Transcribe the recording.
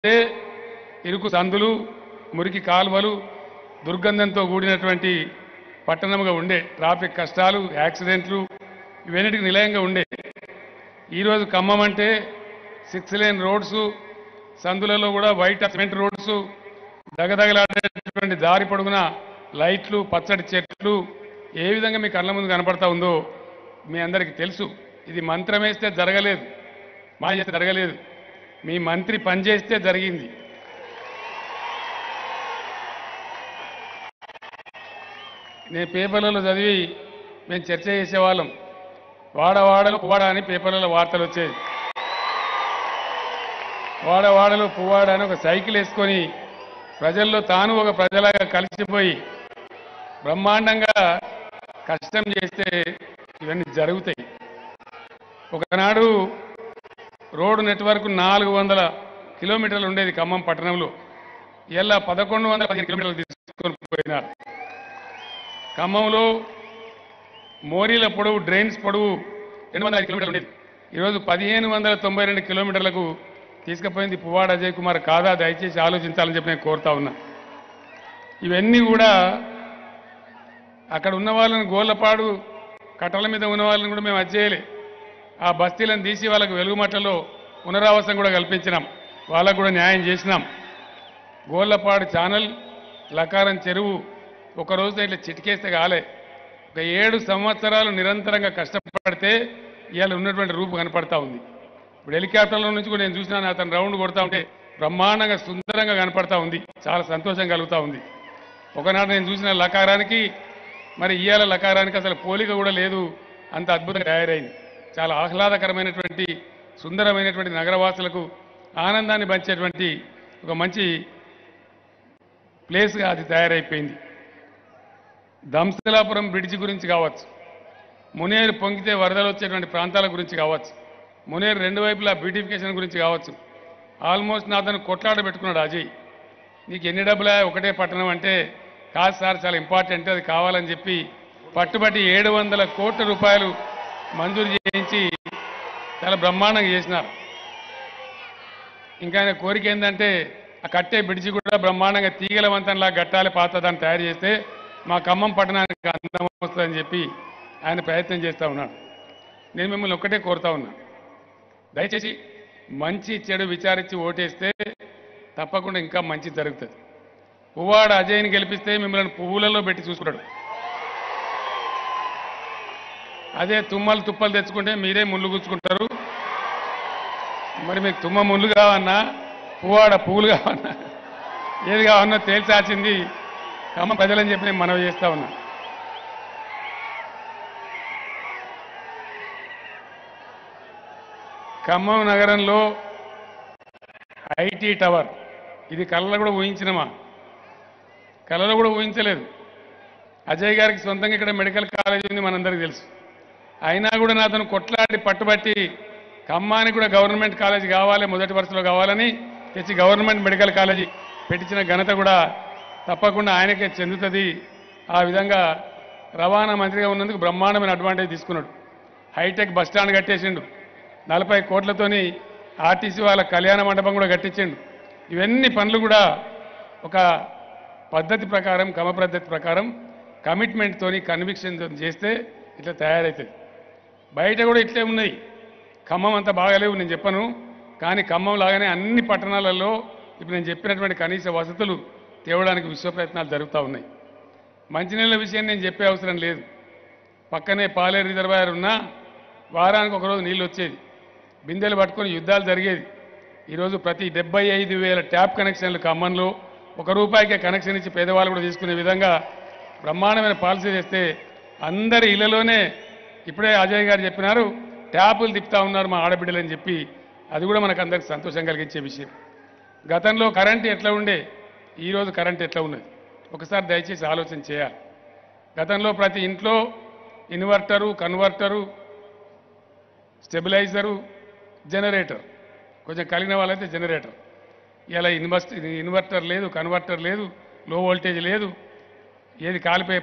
అంటే ఇరుకు సందులు మురికి కాలువలు దుర్గంధంతో కూడినటువంటి పట్టణంగా ఉండే ట్రాఫిక్ కష్టాలు యాక్సిడెంట్లు ఇవన్నిటికి నిలయంగా ఉండే ఈరోజు ఖమ్మం అంటే సిక్స్ లేన్ రోడ్స్ సందులలో కూడా వైట్ సిమెంట్ రోడ్స్ దగదగలాడేటువంటి దారి పొడుగున లైట్లు పచ్చడి చెట్లు ఏ విధంగా మీ కళ్ళ ముందు కనపడతా ఉందో మీ అందరికీ తెలుసు ఇది మంత్రం వేస్తే జరగలేదు మా చేస్తే జరగలేదు మీ మంత్రి పనిచేస్తే జరిగింది నేను పేపర్లలో చదివి మేము చర్చ చేసేవాళ్ళం వాడవాడలో పువ్వాడ అని పేపర్లలో వార్తలు వచ్చేది వాడవాడలో పువ్వాడ అని ఒక సైకిల్ వేసుకొని ప్రజల్లో తాను ఒక ప్రజలాగా కలిసిపోయి బ్రహ్మాండంగా కష్టం చేస్తే ఇవన్నీ జరుగుతాయి ఒకనాడు రోడ్డు నెట్వర్క్ నాలుగు వందల కిలోమీటర్లు ఉండేది ఖమ్మం పట్టణంలో ఇలా పదకొండు వందల పదిహేను కిలోమీటర్లు తీసుకొని పోయినారు ఖమ్మంలో మోరీల పొడవు డ్రైన్స్ పొడవు రెండు వందల ఐదు కిలోమీటర్లు ఉండేది ఈరోజు పదిహేను వందల తొంభై రెండు కిలోమీటర్లకు తీసుకుపోయింది పువ్వాడ అజయ్ కుమార్ కాదా దయచేసి ఆలోచించాలని చెప్పి నేను కోరుతా ఉన్నా ఇవన్నీ కూడా అక్కడ ఉన్న వాళ్ళని గోళ్ళపాడు కట్టల మీద ఉన్న వాళ్ళని కూడా మేము అజ్జేయలే ఆ బస్తీలను తీసి వాళ్ళకు వెలుగుమట్టలో పునరావాసం కూడా కల్పించినాం వాళ్ళకు కూడా న్యాయం చేసినాం గోళ్ళపాడు ఛానల్ లకారం చెరువు ఒక రోజు ఇట్లా చిటికేస్తే కాలే ఒక ఏడు సంవత్సరాలు నిరంతరంగా కష్టపడితే ఇవాళ ఉన్నటువంటి రూపు కనపడతా ఉంది ఇప్పుడు హెలికాప్టర్ల నుంచి కూడా నేను చూసినాను అతను రౌండ్ కొడతా ఉంటే బ్రహ్మాండంగా సుందరంగా కనపడతా ఉంది చాలా సంతోషం కలుగుతా ఉంది ఒకనాడు నేను చూసిన లకారానికి మరి ఇవాళ లకారానికి అసలు పోలిక కూడా లేదు అంత అద్భుతంగా తయారైంది చాలా ఆహ్లాదకరమైనటువంటి సుందరమైనటువంటి నగరవాసులకు ఆనందాన్ని పంచేటువంటి ఒక మంచి ప్లేస్గా అది తయారైపోయింది దంశలాపురం బ్రిడ్జి గురించి కావచ్చు మునేరు పొంగితే వరదలు వచ్చేటువంటి ప్రాంతాల గురించి కావచ్చు మునేరు రెండు వైపులా బ్యూటిఫికేషన్ గురించి కావచ్చు ఆల్మోస్ట్ నా అతను కొట్లాడ పెట్టుకున్నాడు అజయ్ నీకు ఎన్ని డబ్బులా ఒకటే పట్టణం అంటే కాదు సార్ చాలా ఇంపార్టెంట్ అది కావాలని చెప్పి పట్టుబట్టి ఏడు వందల కోట్ల రూపాయలు మంజూరు చేయించి చాలా బ్రహ్మాండంగా చేసినారు ఇంకా ఆయన కోరిక ఏంటంటే ఆ కట్టే బ్రిడ్జి కూడా బ్రహ్మాండంగా తీగల వంతంలా గట్టాలి పాత దాన్ని తయారు చేస్తే మా ఖమ్మం పట్టణానికి అందం వస్తుందని చెప్పి ఆయన ప్రయత్నం చేస్తూ ఉన్నాడు నేను మిమ్మల్ని ఒక్కటే కోరుతా ఉన్నా దయచేసి మంచి చెడు విచారించి ఓటేస్తే తప్పకుండా ఇంకా మంచి జరుగుతుంది పువ్వాడ అజయ్ని గెలిపిస్తే మిమ్మల్ని పువ్వులలో పెట్టి చూసుకుంటాడు అదే తుమ్మలు తుప్పలు తెచ్చుకుంటే మీరే ముళ్ళు గుచ్చుకుంటారు మరి మీకు తుమ్మ ముళ్ళు కావన్నా పువ్వాడ పువ్వులు కావన్నా ఏది కావన్నా తేల్చాల్సింది ఖమ్మం ప్రజలని చెప్పి నేను మనవి చేస్తా ఉన్నా ఖమ్మం నగరంలో ఐటీ టవర్ ఇది కళ్ళలో కూడా ఊహించినమా కళ్ళలో కూడా ఊహించలేదు అజయ్ గారికి సొంతంగా ఇక్కడ మెడికల్ కాలేజ్ ఉంది మనందరికీ తెలుసు అయినా కూడా నా అతను కొట్లాడి పట్టుబట్టి ఖమ్మానికి కూడా గవర్నమెంట్ కాలేజ్ కావాలి మొదటి వరుసలో కావాలని తెచ్చి గవర్నమెంట్ మెడికల్ కాలేజీ పెట్టించిన ఘనత కూడా తప్పకుండా ఆయనకే చెందుతుంది ఆ విధంగా రవాణా మంత్రిగా ఉన్నందుకు బ్రహ్మాండమైన అడ్వాంటేజ్ తీసుకున్నాడు హైటెక్ బస్ స్టాండ్ కట్టేసిండు నలభై కోట్లతోని ఆర్టీసీ వాళ్ళ కళ్యాణ మండపం కూడా కట్టించిండు ఇవన్నీ పనులు కూడా ఒక పద్ధతి ప్రకారం క్రమ పద్ధతి ప్రకారం కమిట్మెంట్తోని కన్విక్షన్ చేస్తే ఇట్లా తయారవుతుంది బయట కూడా ఇట్లే ఉన్నాయి ఖమ్మం అంత బాగాలేవు నేను చెప్పను కానీ ఖమ్మం లాగానే అన్ని పట్టణాలలో ఇప్పుడు నేను చెప్పినటువంటి కనీస వసతులు తేవడానికి విశ్వ ప్రయత్నాలు జరుగుతూ ఉన్నాయి మంచినీళ్ళ విషయం నేను చెప్పే అవసరం లేదు పక్కనే పాలేరు రిజర్వాయర్ ఉన్నా వారానికి ఒకరోజు నీళ్ళు వచ్చేది బిందెలు పట్టుకొని యుద్ధాలు జరిగేది ఈరోజు ప్రతి డెబ్బై ఐదు వేల ట్యాప్ కనెక్షన్లు ఖమ్మంలో ఒక రూపాయికే కనెక్షన్ ఇచ్చి పేదవాళ్ళు కూడా తీసుకునే విధంగా బ్రహ్మాండమైన పాలసీ చేస్తే అందరి ఇళ్లలోనే ఇప్పుడే అజయ్ గారు చెప్పినారు ట్యాపులు తిప్పుతా ఉన్నారు మా ఆడబిడ్డలని చెప్పి అది కూడా మనకు అందరికి సంతోషం కలిగించే విషయం గతంలో కరెంట్ ఎట్లా ఉండే ఈరోజు కరెంట్ ఎట్లా ఉన్నది ఒకసారి దయచేసి ఆలోచన చేయాలి గతంలో ప్రతి ఇంట్లో ఇన్వర్టరు కన్వర్టరు స్టెబిలైజరు జనరేటర్ కొంచెం కలిగిన వాళ్ళైతే జనరేటర్ ఇలా ఇన్వెస్ట్ ఇన్వర్టర్ లేదు కన్వర్టర్ లేదు లో వోల్టేజ్ లేదు ఏది కాలిపోయే